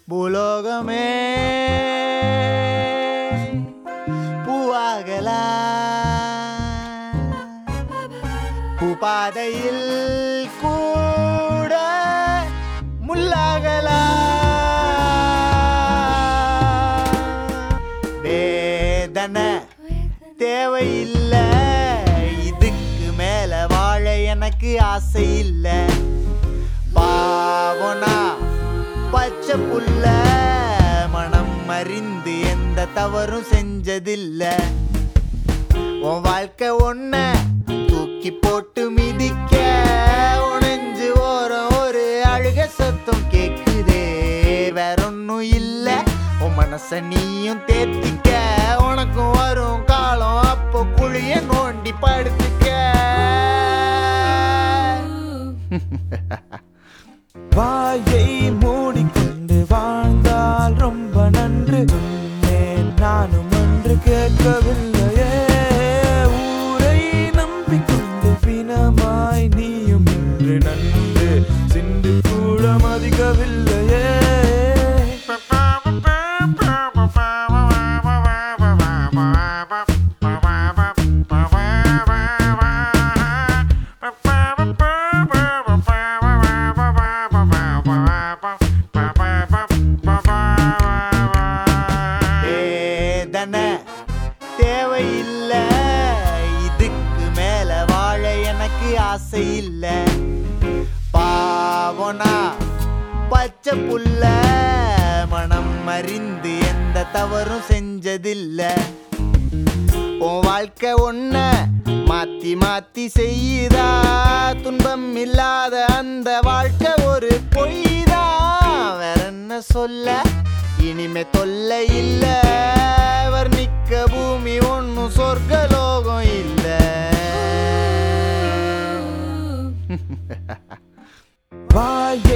பூலோகமே பூவாகலாம் பூபாதையில் கூட முள்ளாகலாம் வேதனை தேவையில்லை இதுக்கு மேல வாழ எனக்கு ஆசை இல்ல பாவனா பச்சை புல்ல மனம் அறிந்து எந்த தவறும் செஞ்சதில்ல உன் வாழ்க்கை ஒன்ன தூக்கி போட்டு மிதிக்க உடைஞ்சு ஓரம் ஒரு அழுக சத்தம் கேக்குதே வேற ஒன்னும் இல்ல உன் மனச நீயும் தேத்திக்க உனக்கும் வரும் காலம் அப்போ குழிய நோண்டி படுத்துக்க வாயை மூடிக்கொண்டு வாழ்ந்தால் ரொம்ப நன்று உன்மேல் நானும் ஒன்று கேட்கவில்லையே ஊரை நம்பிக்கொண்டு பிணமாய் நீயும் இன்று நன்று சிந்து கூட மதிக்கவில்லையே வேதனை தேவையில்ல இதுக்கு மேல வாழ எனக்கு ஆசை இல்ல பாவனா பச்சை புல்ல மனம் அறிந்து எந்த தவறும் செஞ்சதில்ல உன் வாழ்க்கை ஒன்ன மாத்தி மாத்தி செய்யுதா துன்பம் இல்லாத அந்த வாழ்க்கை ஒரு பொய்தான் வேற என்ன சொல்ல இனிமே தொல்லை இல்ல வர்ணிக்க பூமி ஒன்னும் சொர்க்கலோகம் இல்ல வாயை